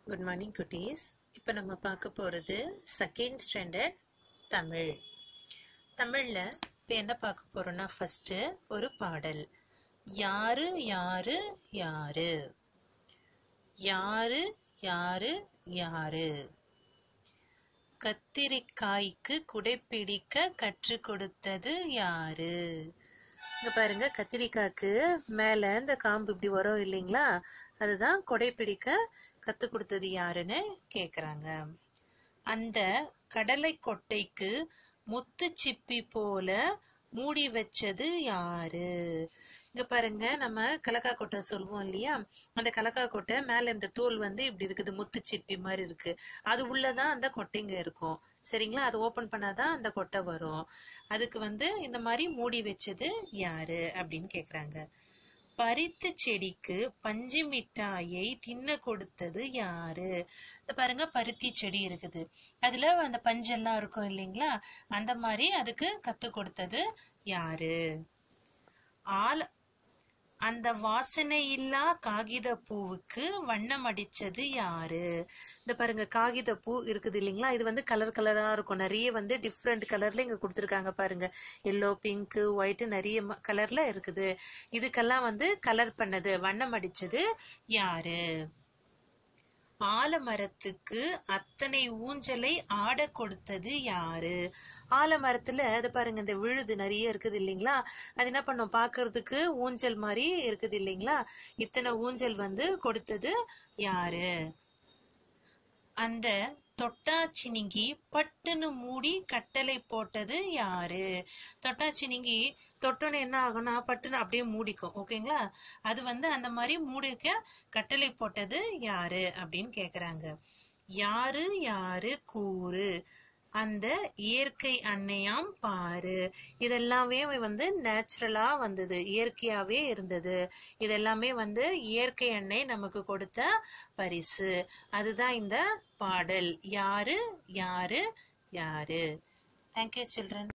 good morning குட்டீஸ் இப்போ நம்ம பார்க்க போகிறது செகண்ட் ஸ்டாண்டர்ட் தமிழ் தமிழில் இப்போ என்ன பார்க்க போகிறோம்னா ஃபஸ்ட்டு ஒரு பாடல் யாரு யாரு யாரு யாரு யாரு யாரு கத்திரிக்காய்க்கு குடைப்பிடிக்க கற்றுக் கொடுத்தது யாரு இங்க பாருங்க கத்திரிக்காய்க்கு மேல இந்த காம்பு இப்படி வரும் இல்லைங்களா அதுதான் கொடைப்பிடிக்க கத்து கொடுத்தது யாருன்னு கேக்குறாங்க அந்த கடலை கொட்டைக்கு முத்து சிப்பி போல மூடி வச்சது யாரு இங்க பாருங்க நம்ம கலக்கா கொட்டை சொல்லுவோம் இல்லையா அந்த கலக்கா கொட்டை மேல இந்த தோல் வந்து இப்படி இருக்குது முத்து சிப்பி மாதிரி இருக்கு அது உள்ளதான் அந்த கொட்டைங்க இருக்கும் சரிங்களா அது ஓபன் பண்ணாதான் அந்த கொட்டை வரும் அதுக்கு வந்து இந்த மாதிரி மூடி வச்சது யாரு அப்படின்னு கேக்குறாங்க பறித்து செடிக்கு பஞ்சு மிட்டாயை தின்ன கொடுத்தது யாரு இந்த பாருங்க பருத்தி செடி இருக்குது அதுல அந்த பஞ்செல்லாம் இருக்கும் இல்லைங்களா அந்த மாதிரி அதுக்கு கத்து கொடுத்தது யாரு ஆள் அந்த வாசனை இல்லா காகித பூவுக்கு வண்ணம் அடிச்சது யாரு இந்த பாருங்க காகித பூ இருக்குது இல்லைங்களா இது வந்து கலர் கலரா இருக்கும் நிறைய வந்து டிஃப்ரெண்ட் கலர்ல இங்க கொடுத்துருக்காங்க பாருங்க எல்லோ பிங்க் ஒயிட் நிறைய கலர்ல இருக்குது இதுக்கெல்லாம் வந்து கலர் பண்ணது வண்ணம் அடிச்சது யாரு ஆலமரத்துக்கு அத்தனை ஊஞ்சலை ஆட கொடுத்தது யாரு ஆலமரத்துல அது பாருங்க இந்த விழுது நிறைய இருக்குது இல்லைங்களா அது என்ன பண்ணும் பாக்குறதுக்கு ஊஞ்சல் மாதிரி இருக்குது இல்லைங்களா இத்தனை ஊஞ்சல் வந்து கொடுத்தது யாரு அந்த தொட்டாச்சினிங்கி பட்டுன்னு மூடி கட்டளை போட்டது யாரு தொட்டாச்சினிங்கி தொட்டோன்னு என்ன ஆகும்னா பட்டுன்னு அப்படியே மூடிக்கும் ஓகேங்களா அது வந்து அந்த மாதிரி மூடிக்க கட்டளை போட்டது யாரு அப்படின்னு கேக்குறாங்க யாரு யாரு கூறு அந்த இயற்கை அன்னையாம் பாரு இதெல்லாமே வந்து நேச்சுரலா வந்தது இயற்கையாவே இருந்தது இதெல்லாமே வந்து இயற்கை அன்னை நமக்கு கொடுத்த பரிசு அதுதான் இந்த பாடல் யாரு யாரு யாரு தேங்க்யூ சில்ட்ரன்